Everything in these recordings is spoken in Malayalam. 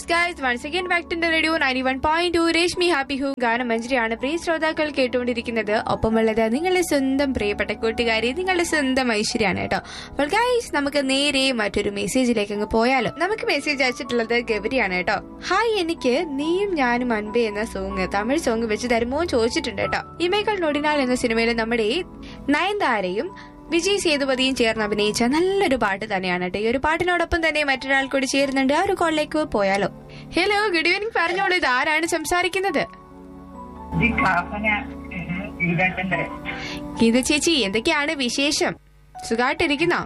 Yes guys once again back to radio ninety one point two Reshmi happy ഹൂ ഗാനം മഞ്ജരിയാണ് പ്രിയ ശ്രോതാക്കൾ കേട്ടുകൊണ്ടിരിക്കുന്നത് ഒപ്പമുള്ളത് നിങ്ങളുടെ സ്വന്തം പ്രിയപ്പെട്ട കൂട്ടുകാരി നിങ്ങളുടെ സ്വന്തം ഐശ്വര്യാണ് കേട്ടോ അപ്പോൾ ഗൈസ് നമുക്ക് നേരെ മറ്റൊരു മെസ്സേജിലേക്ക് അങ്ങ് പോയാലോ നമുക്ക് മെസ്സേജ് അയച്ചിട്ടുള്ളത് ഗൗരിയാണ് കേട്ടോ ഹായ് എനിക്ക് നീയും ഞാനും അൻപേ എന്ന സോങ് തമിഴ് സോങ് വെച്ച് തരുമോ എന്ന് ചോദിച്ചിട്ടുണ്ട് കേട്ടോ ഇമേകൾ നൊടിനാൽ എന്ന സിനിമയിൽ നമ്മുടെ നയൻതാരയും വിജയ് സേതുപതിയും ചേർന്ന് അഭിനയിച്ച നല്ലൊരു പാട്ട് തന്നെയാണ് കേട്ടോ ഈ ഒരു പാട്ടിനോടൊപ്പം തന്നെ മറ്റൊരാൾ കൂടി ചേരുന്നുണ്ട് ആ ഒരു കോളിലേക്ക് പോയാലോ ഹലോ ഗുഡ് ഈവനിങ് പറഞ്ഞോളൂ ഇത് ആരാണ് സംസാരിക്കുന്നത് ഇത് കാപ്പന ഈരാട്ടന്റെ ഗീത ചേച്ചി എന്തൊക്കെയാണ് വിശേഷം സുഖമായിട്ടിരിക്കുന്നോ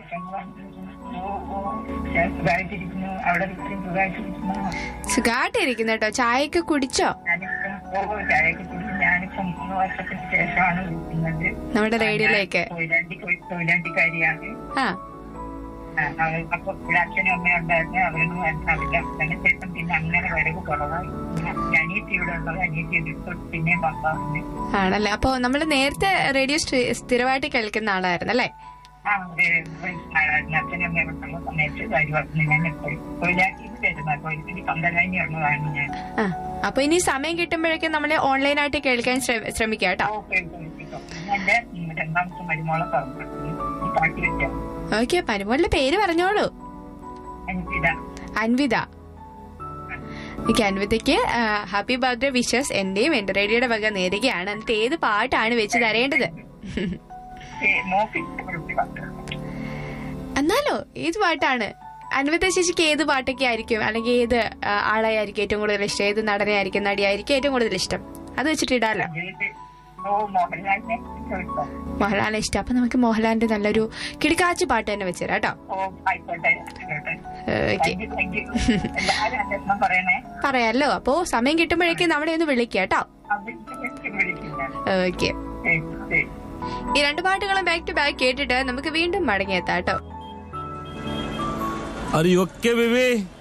സുഖമായിട്ടിരിക്കുന്നു അവിടെ വീട്ടിലും സുഖമായിട്ടിരിക്കുന്നു സുഖമായിട്ടിരിക്കുന്നു കേട്ടോ ചായയൊക്കെ കുടിച്ചോ ഞാനിപ്പം ഓ ചായയൊക്കെ കുടിച്ച് ഞാനിപ്പം മൂന്ന് വർഷത്തിന് ശേഷമാണ് വിളിക്കുന്നത് നമ്മുടെ റേഡിയോയിലേക്ക് തൊഴിലാണ്ടി തൊഴിലാണ്ടിക്കാരിയാണ് ആ ആ, അവ- അപ്പൊ ഇവിടെ അച്ഛനും അമ്മയും ഉണ്ടായിരുന്നു അവരൊന്നും അവരുടെ അതിനുശേഷം പിന്നെ അങ്ങനെ വരവ് കുറവായി പിന്നെ അനിയത്തി ഇവിടെ ഉള്ളത് അനിയത്തി എടുത്തു പിന്നെയും വന്നത് ആണല്ലേ അപ്പൊ നമ്മൾ നേരത്തെ റേഡിയോ സ്ഥി- സ്ഥിരമായിട്ട് കേൾക്കുന്ന ആളായിരുന്നു അല്ലേ ആ ഒരു അച്ഛനും അമ്മയും ഉള്ള സമയത്ത് വരുവായിരുന്നു ഞാൻ എപ്പോഴും തൊഴിലാക്കി തരുന്ന തൊഴിൽ പന്തലാനി ഉള്ളതാണ് ഞാൻ ആ അപ്പൊ ഇനി സമയം കിട്ടുമ്പോഴേക്കും നമ്മൾ ഓൺലൈനായിട്ട് കേൾക്കാൻ ശ്രമ- ശ്രമിക്കാം കേട്ടോ എന്റെ രണ്ടാമത്തെ മരുമോളെ പറഞ്ഞു ഈ പാട്ടി വെച്ചാൽ ഓക്കെ പനിമോളുടെ പേര് പറഞ്ഞോളൂ എനിക്കിതാ അൻവിത ഓക്കെ അൻവിതയ്ക്ക് ഹാപ്പി ബർത്ത്ഡേ വിഷസ് എന്റെയും എന്റെ റേഡിയോയുടെ വക നേരുകയാണ് എന്നിട്ട് ഏത് പാട്ടാണ് വെച്ച് തരേണ്ടത് മോക്ക് ഇഷ്ടപ്പെടുത്തി പാട്ട് എന്നാലോ ഏത് പാട്ടാണ് അൻവിത ചേച്ചിക്ക് ഏത് പാട്ടൊക്കെ ആയിരിക്കും അല്ലെങ്കിൽ ഏത് ആ, ആളെയായിരിക്കും ഏറ്റവും കൂടുതൽ ഇഷ്ടം ഏത് നടനെയായിരിക്കും നടിയായിരിക്കും ഏറ്റവും കൂടുതൽ ഇഷ്ടം അത് വെച്ചിട്ട് ഇടാലോ ഓ മോഹൻലാലിനെ ചോദിച്ചോ മോഹൻലാലിനെ ഇഷ്ടം അപ്പൊ നമുക്ക് മോഹൻലാലിന്റെ നല്ലൊരു കിടക്കാച്ചി പാട്ട് തന്നെ വെച്ചുതരാം കേട്ടോ ഓ ആയിക്കോട്ടെ ആയിക്കോട്ടെ okay thank you thank you എല്ലാവരും അന്വേഷണം പറയണേ പറയാലോ അപ്പോ സമയം കിട്ടുമ്പോഴേക്കും നമ്മളെ ഒന്ന് വിളിക്കാം കേട്ടോ അത് വിളിക്കില്ല ഓക്കെ ശരി ശരി ഈ രണ്ട് പാട്ടുകളും ബാക്ക് ടു ബാക്ക് കേട്ടിട്ട് നമുക്ക് വീണ്ടും മടങ്ങിയെത്താം കേട്ടോ Are you okay, baby?